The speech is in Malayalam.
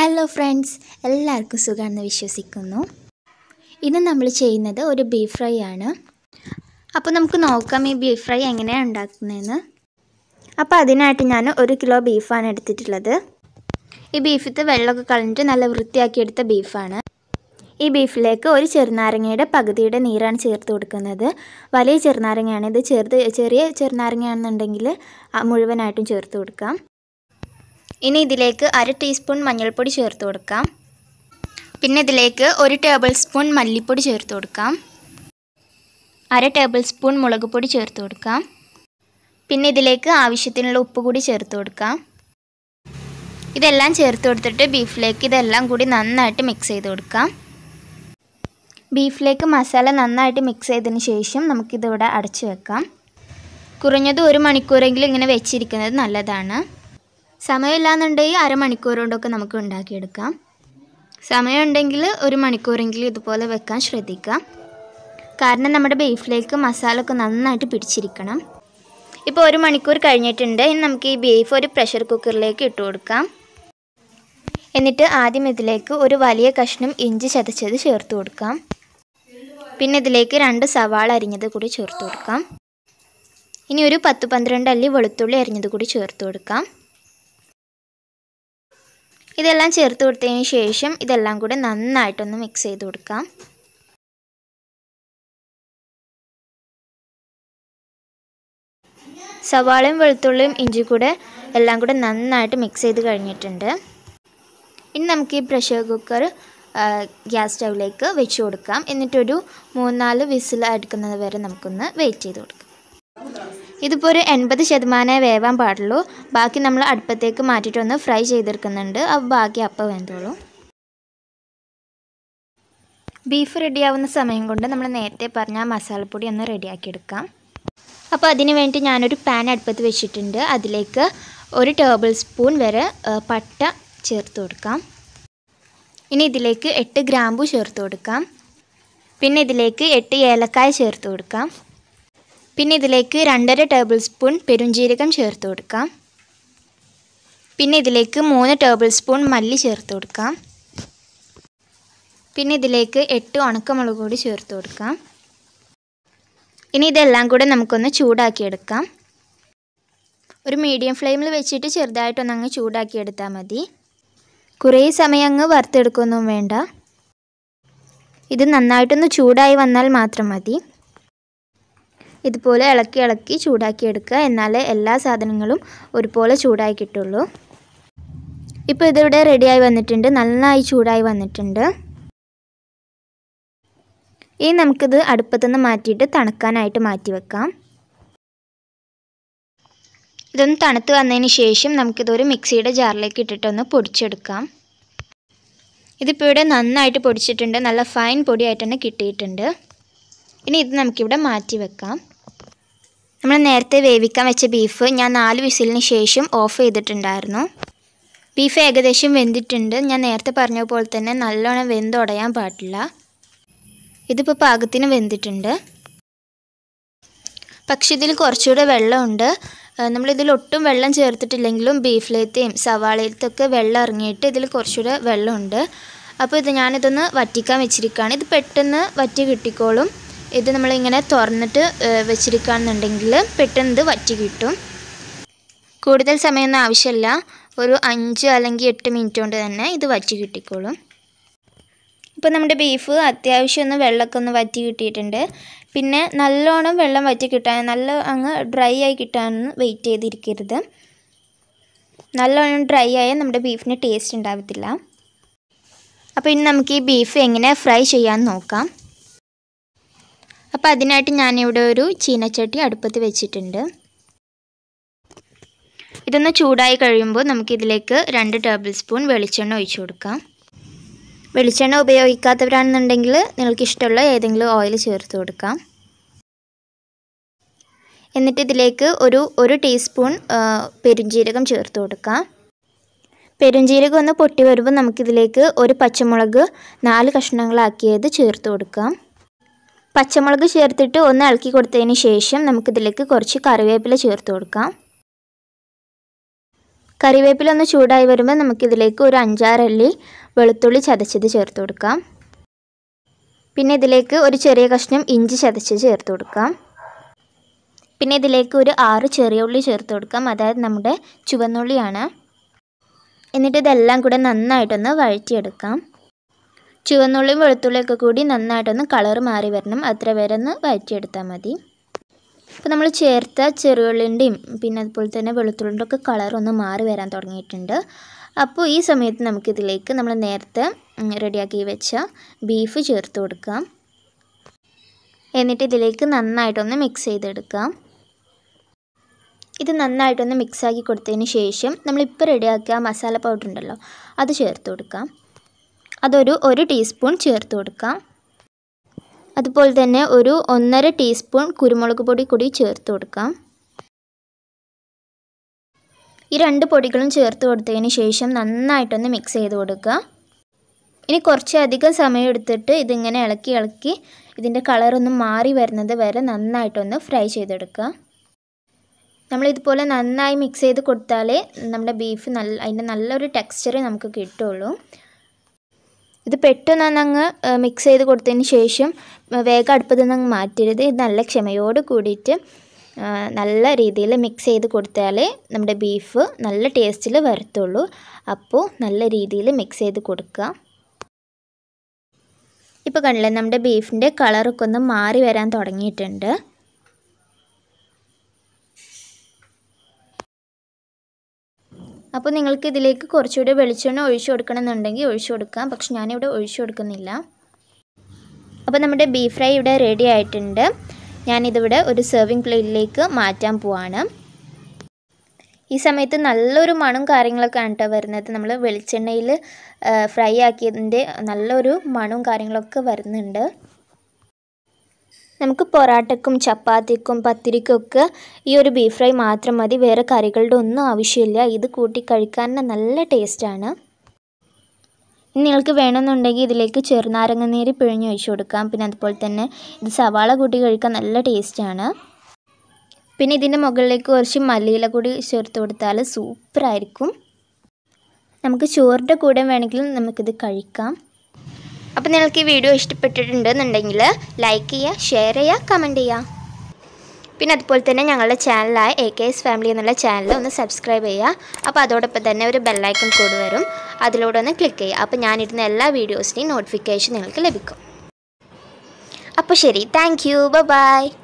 ഹലോ ഫ്രണ്ട്സ് എല്ലാവർക്കും സുഖമാണെന്ന് വിശ്വസിക്കുന്നു ഇന്ന് നമ്മൾ ചെയ്യുന്നത് ഒരു ബീഫ് ഫ്രൈ ആണ് അപ്പോൾ നമുക്ക് നോക്കാം ഈ ബീഫ് ഫ്രൈ എങ്ങനെയാണ് ഉണ്ടാക്കുന്നതെന്ന് അപ്പോൾ അതിനായിട്ട് ഞാൻ ഒരു കിലോ ബീഫാണ് എടുത്തിട്ടുള്ളത് ഈ ബീഫിത്തെ വെള്ളമൊക്കെ കളഞ്ഞിട്ട് നല്ല വൃത്തിയാക്കി എടുത്ത ബീഫാണ് ഈ ബീഫിലേക്ക് ഒരു ചെറുനാരങ്ങയുടെ പകുതിയുടെ നീരാണ് ചേർത്ത് കൊടുക്കുന്നത് വലിയ ചെറുനാരങ്ങയാണ് ഇത് ചെറുത് ചെറിയ ചെറുനാരങ്ങയാണെന്നുണ്ടെങ്കിൽ ആ മുഴുവനായിട്ടും ചേർത്ത് കൊടുക്കാം ഇനി ഇതിലേക്ക് അര ടീസ്പൂൺ മഞ്ഞൾപ്പൊടി ചേർത്ത് കൊടുക്കാം പിന്നെ ഇതിലേക്ക് ഒരു ടേബിൾ സ്പൂൺ മല്ലിപ്പൊടി ചേർത്ത് കൊടുക്കാം അര ടേബിൾ സ്പൂൺ മുളക് പൊടി ചേർത്ത് കൊടുക്കാം പിന്നെ ഇതിലേക്ക് ആവശ്യത്തിനുള്ള ഉപ്പ് കൂടി ചേർത്ത് കൊടുക്കാം ഇതെല്ലാം ചേർത്ത് കൊടുത്തിട്ട് ബീഫിലേക്ക് ഇതെല്ലാം കൂടി നന്നായിട്ട് മിക്സ് ചെയ്ത് കൊടുക്കാം ബീഫിലേക്ക് മസാല നന്നായിട്ട് മിക്സ് ചെയ്തതിന് ശേഷം നമുക്കിതിവിടെ അടച്ചു വെക്കാം കുറഞ്ഞത് ഒരു മണിക്കൂറെങ്കിലും ഇങ്ങനെ വെച്ചിരിക്കുന്നത് നല്ലതാണ് സമയമില്ലാന്നുണ്ടെങ്കിൽ അരമണിക്കൂർ കൊണ്ടൊക്കെ നമുക്ക് ഉണ്ടാക്കിയെടുക്കാം സമയമുണ്ടെങ്കിൽ ഒരു മണിക്കൂറെങ്കിലും ഇതുപോലെ വെക്കാൻ ശ്രദ്ധിക്കാം കാരണം നമ്മുടെ ബീഫിലേക്ക് മസാല ഒക്കെ നന്നായിട്ട് പിടിച്ചിരിക്കണം ഇപ്പോൾ ഒരു മണിക്കൂർ കഴിഞ്ഞിട്ടുണ്ട് ഇനി നമുക്ക് ഈ ബീഫ് ഒരു പ്രഷർ കുക്കറിലേക്ക് ഇട്ട് കൊടുക്കാം എന്നിട്ട് ആദ്യം ഇതിലേക്ക് ഒരു വലിയ കഷ്ണം ഇഞ്ചി ചതച്ചത് ചേർത്ത് കൊടുക്കാം പിന്നെ ഇതിലേക്ക് രണ്ട് സവാള അരിഞ്ഞത് കൂടി ചേർത്ത് കൊടുക്കാം ഇനി ഒരു പത്ത് പന്ത്രണ്ട് അല്ലി വെളുത്തുള്ളി അരിഞ്ഞത് കൂടി ചേർത്ത് കൊടുക്കാം ഇതെല്ലാം ചേർത്ത് കൊടുത്തതിന് ശേഷം ഇതെല്ലാം കൂടെ നന്നായിട്ടൊന്ന് മിക്സ് ചെയ്ത് കൊടുക്കാം സവാളയും വെളുത്തുള്ളിയും ഇഞ്ചി കൂടെ എല്ലാം കൂടെ നന്നായിട്ട് മിക്സ് ചെയ്ത് കഴിഞ്ഞിട്ടുണ്ട് ഇനി നമുക്ക് ഈ പ്രഷർ കുക്കർ ഗ്യാസ് സ്റ്റൗവിലേക്ക് വെച്ച് കൊടുക്കാം എന്നിട്ടൊരു മൂന്നാല് വിസിൽ എടുക്കുന്നത് വരെ നമുക്കൊന്ന് വെയിറ്റ് ചെയ്ത് കൊടുക്കാം ഇതിപ്പോൾ ഒരു എൺപത് ശതമാനമേ വേവാൻ പാടുള്ളൂ ബാക്കി നമ്മൾ അടുപ്പത്തേക്ക് മാറ്റിയിട്ടൊന്ന് ഫ്രൈ ചെയ്തെടുക്കുന്നുണ്ട് അപ്പോൾ ബാക്കി അപ്പം വെന്തോളൂ ബീഫ് റെഡിയാവുന്ന സമയം കൊണ്ട് നമ്മൾ നേരത്തെ പറഞ്ഞ മസാലപ്പൊടി ഒന്ന് റെഡിയാക്കി എടുക്കാം അപ്പോൾ അതിന് വേണ്ടി ഞാനൊരു പാൻ അടുപ്പത്ത് വെച്ചിട്ടുണ്ട് അതിലേക്ക് ഒരു ടേബിൾ സ്പൂൺ വരെ പട്ട ചേർത്ത് കൊടുക്കാം ഇനി ഇതിലേക്ക് എട്ട് ഗ്രാമ്പു ചേർത്ത് കൊടുക്കാം പിന്നെ ഇതിലേക്ക് എട്ട് ഏലക്കായ ചേർത്ത് കൊടുക്കാം പിന്നെ ഇതിലേക്ക് രണ്ടര ടേബിൾ സ്പൂൺ പെരുംജീരകം ചേർത്ത് കൊടുക്കാം പിന്നെ ഇതിലേക്ക് മൂന്ന് ടേബിൾ സ്പൂൺ മല്ലി ചേർത്ത് കൊടുക്കാം പിന്നെ ഇതിലേക്ക് എട്ട് ഉണക്കമുളക് കൂടി ചേർത്ത് കൊടുക്കാം ഇനി ഇതെല്ലാം കൂടെ നമുക്കൊന്ന് ചൂടാക്കിയെടുക്കാം ഒരു മീഡിയം ഫ്ലെയിമിൽ വെച്ചിട്ട് ചെറുതായിട്ടൊന്ന് അങ്ങ് ചൂടാക്കിയെടുത്താൽ മതി കുറേ സമയം അങ്ങ് വറുത്തെടുക്കൊന്നും വേണ്ട ഇത് നന്നായിട്ടൊന്ന് ചൂടായി വന്നാൽ മാത്രം മതി ഇതുപോലെ ഇളക്കി ഇളക്കി ചൂടാക്കി എടുക്കുക എന്നാലേ എല്ലാ സാധനങ്ങളും ഒരുപോലെ ചൂടായി കിട്ടുള്ളൂ ഇപ്പോൾ ഇതിവിടെ റെഡിയായി വന്നിട്ടുണ്ട് നന്നായി ചൂടായി വന്നിട്ടുണ്ട് ഇനി നമുക്കിത് അടുപ്പത്തുനിന്ന് മാറ്റിയിട്ട് തണുക്കാനായിട്ട് മാറ്റി വെക്കാം ഇതൊന്ന് തണുത്ത് വന്നതിന് ശേഷം നമുക്കിതൊരു മിക്സിയുടെ ജാറിലേക്ക് ഇട്ടിട്ടൊന്ന് പൊടിച്ചെടുക്കാം ഇതിപ്പോൾ ഇവിടെ നന്നായിട്ട് പൊടിച്ചിട്ടുണ്ട് നല്ല ഫൈൻ പൊടിയായിട്ട് തന്നെ കിട്ടിയിട്ടുണ്ട് ഇനി ഇത് നമുക്കിവിടെ മാറ്റി വെക്കാം നമ്മൾ നേരത്തെ വേവിക്കാൻ വെച്ച ബീഫ് ഞാൻ നാല് വിസിലിന് ശേഷം ഓഫ് ചെയ്തിട്ടുണ്ടായിരുന്നു ബീഫ് ഏകദേശം വെന്തിട്ടുണ്ട് ഞാൻ നേരത്തെ പറഞ്ഞ പോലെ തന്നെ നല്ലോണം വെന്തുടയാൻ പാടില്ല ഇതിപ്പോൾ പാകത്തിന് വെന്തിട്ടുണ്ട് പക്ഷെ ഇതിൽ കുറച്ചുകൂടെ വെള്ളമുണ്ട് നമ്മളിതിൽ ഒട്ടും വെള്ളം ചേർത്തിട്ടില്ലെങ്കിലും ബീഫിലത്തെയും സവാളയിലത്തൊക്കെ വെള്ളം ഇറങ്ങിയിട്ട് ഇതിൽ കുറച്ചുകൂടെ വെള്ളമുണ്ട് അപ്പോൾ ഇത് ഞാനിതൊന്ന് വറ്റിക്കാൻ വെച്ചിരിക്കുകയാണ് ഇത് പെട്ടെന്ന് വറ്റി കിട്ടിക്കോളും ഇത് നമ്മളിങ്ങനെ തുറന്നിട്ട് വെച്ചിരിക്കുകയാണെന്നുണ്ടെങ്കിൽ പെട്ടെന്ന് ഇത് വറ്റി കിട്ടും കൂടുതൽ സമയമൊന്നും ആവശ്യമില്ല ഒരു അഞ്ച് അല്ലെങ്കിൽ എട്ട് മിനിറ്റ് കൊണ്ട് തന്നെ ഇത് വറ്റി കിട്ടിക്കോളും ഇപ്പോൾ നമ്മുടെ ബീഫ് അത്യാവശ്യം ഒന്ന് വെള്ളമൊക്കെ ഒന്ന് വറ്റി കിട്ടിയിട്ടുണ്ട് പിന്നെ നല്ലോണം വെള്ളം വറ്റി കിട്ടാൻ നല്ല അങ്ങ് ഡ്രൈ ആയി കിട്ടാനൊന്ന് വെയിറ്റ് ചെയ്തിരിക്കരുത് നല്ലോണം ഡ്രൈ ആയാൽ നമ്മുടെ ബീഫിന് ടേസ്റ്റ് ഉണ്ടാവത്തില്ല അപ്പോൾ ഇനി നമുക്ക് ഈ ബീഫ് എങ്ങനെ ഫ്രൈ ചെയ്യാമെന്ന് നോക്കാം അപ്പോൾ അതിനായിട്ട് ഞാനിവിടെ ഒരു ചീനച്ചട്ടി അടുപ്പത്ത് വെച്ചിട്ടുണ്ട് ഇതൊന്ന് ചൂടായി കഴിയുമ്പോൾ നമുക്കിതിലേക്ക് രണ്ട് ടേബിൾ സ്പൂൺ വെളിച്ചെണ്ണ ഒഴിച്ചു കൊടുക്കാം വെളിച്ചെണ്ണ ഉപയോഗിക്കാത്തവരാണെന്നുണ്ടെങ്കിൽ നിങ്ങൾക്ക് ഇഷ്ടമുള്ള ഏതെങ്കിലും ഓയിൽ ചേർത്ത് കൊടുക്കാം എന്നിട്ട് ഇതിലേക്ക് ഒരു ഒരു ടീസ്പൂൺ പെരുംജീരകം ചേർത്ത് കൊടുക്കാം പെരുംജീരകം ഒന്ന് പൊട്ടി വരുമ്പോൾ നമുക്കിതിലേക്ക് ഒരു പച്ചമുളക് നാല് കഷ്ണങ്ങളാക്കിയത് ചേർത്ത് കൊടുക്കാം പച്ചമുളക് ചേർത്തിട്ട് ഒന്ന് ഇളക്കി കൊടുത്തതിന് ശേഷം നമുക്കിതിലേക്ക് കുറച്ച് കറിവേപ്പില ചേർത്ത് കൊടുക്കാം കറിവേപ്പില ഒന്ന് ചൂടായി വരുമ്പോൾ നമുക്കിതിലേക്ക് ഒരു അഞ്ചാറല്ലി വെളുത്തുള്ളി ചതച്ചത് ചേർത്ത് കൊടുക്കാം പിന്നെ ഇതിലേക്ക് ഒരു ചെറിയ കഷ്ണം ഇഞ്ചി ചതച്ച് ചേർത്ത് കൊടുക്കാം പിന്നെ ഇതിലേക്ക് ഒരു ആറ് ചെറിയ ഉള്ളി ചേർത്ത് കൊടുക്കാം അതായത് നമ്മുടെ ചുവന്നുള്ളിയാണ് എന്നിട്ട് ഇതെല്ലാം കൂടെ നന്നായിട്ടൊന്ന് വഴറ്റിയെടുക്കാം ചുവന്നുള്ളിയും വെളുത്തുള്ളിയൊക്കെ കൂടി നന്നായിട്ടൊന്ന് കളർ മാറി വരണം അത്ര വരെ ഒന്ന് വഴറ്റിയെടുത്താൽ മതി ഇപ്പോൾ നമ്മൾ ചേർത്ത ചെറുള്ളിൻ്റെയും പിന്നെ അതുപോലെ തന്നെ വെളുത്തുള്ളിൻ്റെ ഒക്കെ കളർ ഒന്ന് മാറി വരാൻ തുടങ്ങിയിട്ടുണ്ട് അപ്പോൾ ഈ സമയത്ത് നമുക്കിതിലേക്ക് നമ്മൾ നേരത്തെ റെഡിയാക്കി വെച്ച ബീഫ് ചേർത്ത് കൊടുക്കാം എന്നിട്ട് ഇതിലേക്ക് നന്നായിട്ടൊന്ന് മിക്സ് ചെയ്തെടുക്കാം ഇത് നന്നായിട്ടൊന്ന് മിക്സാക്കി കൊടുത്തതിന് ശേഷം നമ്മളിപ്പോൾ റെഡിയാക്കിയ മസാല പൗഡർ ഉണ്ടല്ലോ അത് ചേർത്ത് കൊടുക്കാം അതൊരു ഒരു ടീസ്പൂൺ ചേർത്ത് കൊടുക്കാം അതുപോലെ തന്നെ ഒരു ഒന്നര ടീസ്പൂൺ കുരുമുളക് പൊടി കൂടി ചേർത്ത് കൊടുക്കാം ഈ രണ്ട് പൊടികളും ചേർത്ത് കൊടുത്തതിന് ശേഷം നന്നായിട്ടൊന്ന് മിക്സ് ചെയ്ത് കൊടുക്കുക ഇനി കുറച്ചധികം സമയം എടുത്തിട്ട് ഇതിങ്ങനെ ഇളക്കി ഇളക്കി ഇതിൻ്റെ കളറൊന്ന് മാറി വരുന്നത് വരെ നന്നായിട്ടൊന്ന് ഫ്രൈ ചെയ്തെടുക്കുക നമ്മളിതുപോലെ നന്നായി മിക്സ് ചെയ്ത് കൊടുത്താലേ നമ്മുടെ ബീഫ് നല്ല അതിൻ്റെ നല്ലൊരു ടെക്സ്ചർ നമുക്ക് കിട്ടുള്ളൂ ഇത് പെട്ടെന്ന് അങ്ങ് മിക്സ് ചെയ്ത് കൊടുത്തതിന് ശേഷം വേഗം അടുപ്പത്ത് നിന്ന് അങ്ങ് മാറ്റരുത് ഇത് നല്ല ക്ഷമയോട് കൂടിയിട്ട് നല്ല രീതിയിൽ മിക്സ് ചെയ്ത് കൊടുത്താലേ നമ്മുടെ ബീഫ് നല്ല ടേസ്റ്റിൽ വരത്തുള്ളൂ അപ്പോൾ നല്ല രീതിയിൽ മിക്സ് ചെയ്ത് കൊടുക്കുക ഇപ്പോൾ കണ്ടില്ലേ നമ്മുടെ ബീഫിൻ്റെ കളറൊക്കെ ഒന്ന് മാറി വരാൻ തുടങ്ങിയിട്ടുണ്ട് അപ്പോൾ നിങ്ങൾക്ക് ഇതിലേക്ക് കുറച്ചുകൂടി വെളിച്ചെണ്ണ ഒഴിച്ചു കൊടുക്കണമെന്നുണ്ടെങ്കിൽ ഒഴിച്ചു കൊടുക്കാം പക്ഷെ ഞാനിവിടെ ഒഴിച്ചു കൊടുക്കുന്നില്ല അപ്പോൾ നമ്മുടെ ബീഫ് ഫ്രൈ ഇവിടെ റെഡി ആയിട്ടുണ്ട് ഞാനിതിവിടെ ഒരു സെർവിങ് പ്ലേറ്റിലേക്ക് മാറ്റാൻ പോവാണ് ഈ സമയത്ത് നല്ലൊരു മണും കാര്യങ്ങളൊക്കെ ആണ് കേട്ടോ വരുന്നത് നമ്മൾ വെളിച്ചെണ്ണയിൽ ഫ്രൈ ആക്കിയതിൻ്റെ നല്ലൊരു മണവും കാര്യങ്ങളൊക്കെ വരുന്നുണ്ട് നമുക്ക് പൊറാട്ടക്കും ചപ്പാത്തിക്കും പത്തിരിക്കും ഒക്കെ ഈ ഒരു ബീഫ് ഫ്രൈ മാത്രം മതി വേറെ കറികളുടെ ഒന്നും ആവശ്യമില്ല ഇത് കൂട്ടി കഴിക്കാൻ നല്ല ടേസ്റ്റാണ് ഇനി നിങ്ങൾക്ക് വേണമെന്നുണ്ടെങ്കിൽ ഇതിലേക്ക് ചെറുനാരങ്ങ നീര് പിഴിഞ്ഞ് ഒഴിച്ചു കൊടുക്കാം പിന്നെ അതുപോലെ തന്നെ ഇത് സവാള കൂട്ടി കഴിക്കാൻ നല്ല ടേസ്റ്റാണ് പിന്നെ ഇതിൻ്റെ മുകളിലേക്ക് കുറച്ച് മല്ലിയില കൂടി ചേർത്ത് കൊടുത്താൽ സൂപ്പറായിരിക്കും നമുക്ക് ചോറിൻ്റെ കൂടെ വേണമെങ്കിലും നമുക്കിത് കഴിക്കാം അപ്പോൾ നിങ്ങൾക്ക് ഈ വീഡിയോ ഇഷ്ടപ്പെട്ടിട്ടുണ്ടെന്നുണ്ടെങ്കിൽ ലൈക്ക് ചെയ്യുക ഷെയർ ചെയ്യുക കമൻറ്റ് ചെയ്യുക പിന്നെ അതുപോലെ തന്നെ ഞങ്ങളുടെ ചാനലായ എ കെ എസ് ഫാമിലി എന്നുള്ള ചാനൽ ഒന്ന് സബ്സ്ക്രൈബ് ചെയ്യുക അപ്പോൾ അതോടൊപ്പം തന്നെ ഒരു ബെല്ലൈക്കൺ കൂടി വരും അതിലൂടെ ഒന്ന് ക്ലിക്ക് ചെയ്യുക അപ്പോൾ ഞാനിരുന്ന എല്ലാ വീഡിയോസിൻ്റെയും നോട്ടിഫിക്കേഷൻ നിങ്ങൾക്ക് ലഭിക്കും അപ്പോൾ ശരി താങ്ക് യു ബൈ